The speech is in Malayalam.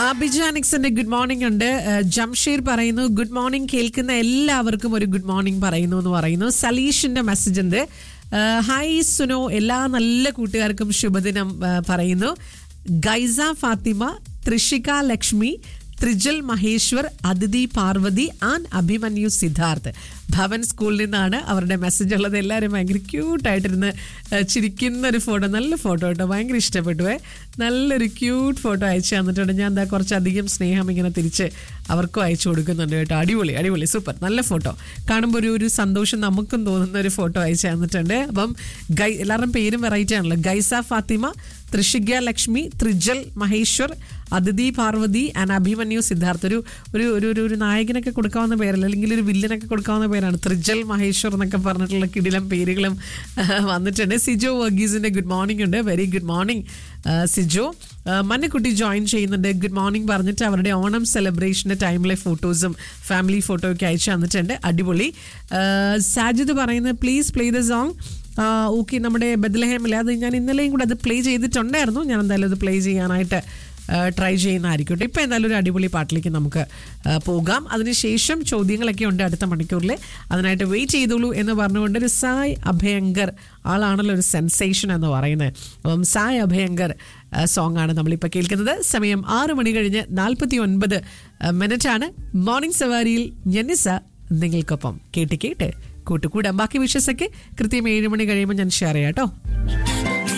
അബിജാനിക്സിന്റെ ഗുഡ് മോർണിംഗ് ഉണ്ട് ഏഹ് ജംഷീർ പറയുന്നു ഗുഡ് മോർണിംഗ് കേൾക്കുന്ന എല്ലാവർക്കും ഒരു ഗുഡ് മോർണിംഗ് പറയുന്നു എന്ന് പറയുന്നു സലീഷിന്റെ മെസ്സേജ് ഉണ്ട് ഏഹ് ഹായ് സുനോ എല്ലാ നല്ല കൂട്ടുകാർക്കും ശുഭദിനം ഏഹ് പറയുന്നു ഗൈസ ഫാത്തിമ ത്രിഷിക ലക്ഷ്മി ത്രിജൽ മഹേശ്വർ അതിഥി പാർവതി ആൻഡ് അഭിമന്യു സിദ്ധാർത്ഥ് ഭവൻ സ്കൂളിൽ നിന്നാണ് അവരുടെ മെസ്സേജ് ഉള്ളത് എല്ലാവരും ഭയങ്കര ക്യൂട്ടായിട്ടിരുന്ന് ഏഹ് ചിരിക്കുന്ന ഒരു ഫോട്ടോ നല്ല ഫോട്ടോ കേട്ടോ ഭയങ്കര ഇഷ്ടപ്പെട്ടുവേ നല്ലൊരു ക്യൂട്ട് ഫോട്ടോ അയച്ചു തന്നിട്ടുണ്ട് ഞാൻ എന്താ കുറച്ചധികം സ്നേഹം ഇങ്ങനെ തിരിച്ച് അവർക്കും അയച്ചു കൊടുക്കുന്നുണ്ട് കേട്ടോ അടിപൊളി അടിപൊളി സൂപ്പർ നല്ല ഫോട്ടോ കാണുമ്പോൾ ഒരു ഒരു സന്തോഷം നമുക്കും തോന്നുന്ന ഒരു ഫോട്ടോ അയച്ചു തന്നിട്ടുണ്ട് അപ്പം ഗൈ എല്ലാവരുടെയും പേരും വെറൈറ്റി ആണല്ലോ ഗൈസ ഫാത്തിമ ത്രിഷിക ലക്ഷ്മി ത്രിജൽ മഹേശ്വർ അതിഥി പാർവതി ആൻഡ് അഭിമന്യു സിദ്ധാർത്ഥ് ഒരു ഒരു ഒരു ഒരു ഒരു നായകനൊക്കെ കൊടുക്കാവുന്ന പേരല്ല അല്ലെങ്കിൽ ഒരു വില്ലനൊക്കെ കൊടുക്കാവുന്ന പേരാണ് ത്രിജൽ മഹേശ്വർ എന്നൊക്കെ പറഞ്ഞിട്ടുള്ള കിടിലം പേരുകളും ആ, വന്നിട്ടുണ്ട് സിജോ വർഗീസിന്റെ ഗുഡ് മോർണിംഗ് ഉണ്ട് വെരി ഗുഡ് മോർണിംഗ് സിജോ ആ, മന്നക്കുട്ടി ജോയിൻ ചെയ്യുന്നുണ്ട് ഗുഡ് മോർണിംഗ് പറഞ്ഞിട്ട് അവരുടെ ഓണം സെലിബ്രേഷന്റെ ടൈമിലെ ഫോട്ടോസും ഫാമിലി ഫോട്ടോ ഒക്കെ അയച്ചു തന്നിട്ടുണ്ട് അടിപൊളി ആ, സാജിദ് പറയുന്നത് please play the song okay നമ്മുടെ ബദ്ലഹേമില്ല അത് ഞാൻ ഇന്നലെയും കൂടെ അത് പ്ലേ ചെയ്തിട്ടുണ്ടായിരുന്നു ഞാൻ എന്തായാലും അത് പ്ലേ ചെയ്യാനായിട്ട് ട്രൈ ചെയ്യുന്നതായിരിക്കും കേട്ടോ ഇപ്പം എന്തായാലും ഒരു അടിപൊളി പാട്ടിലേക്ക് നമുക്ക് ആ, പോകാം അതിനുശേഷം ചോദ്യങ്ങളൊക്കെ ഉണ്ട് അടുത്ത മണിക്കൂറിൽ അതിനായിട്ട് വെയിറ്റ് ചെയ്തോളൂ എന്ന് പറഞ്ഞുകൊണ്ട് ഒരു സായ് അഭയങ്കർ ആളാണല്ലോ ഒരു സെൻസേഷൻ എന്ന് പറയുന്നത് അപ്പം സായ് അഭയങ്കർ സോങ് ആണ് നമ്മളിപ്പോൾ കേൾക്കുന്നത് സമയം ആറ് മണി കഴിഞ്ഞ് നാൽപ്പത്തി ഒൻപത് മിനിറ്റാണ് മോർണിംഗ് സവാരിയിൽ ഞെന്നിസ നിങ്ങൾക്കൊപ്പം കേട്ട് കേട്ട് കൂട്ടുകൂടാം ബാക്കി വിഷസൊക്കെ കൃത്യം ഏഴ് മണി കഴിയുമ്പോൾ ഞാൻ ഷെയർ ചെയ്യാം കേട്ടോ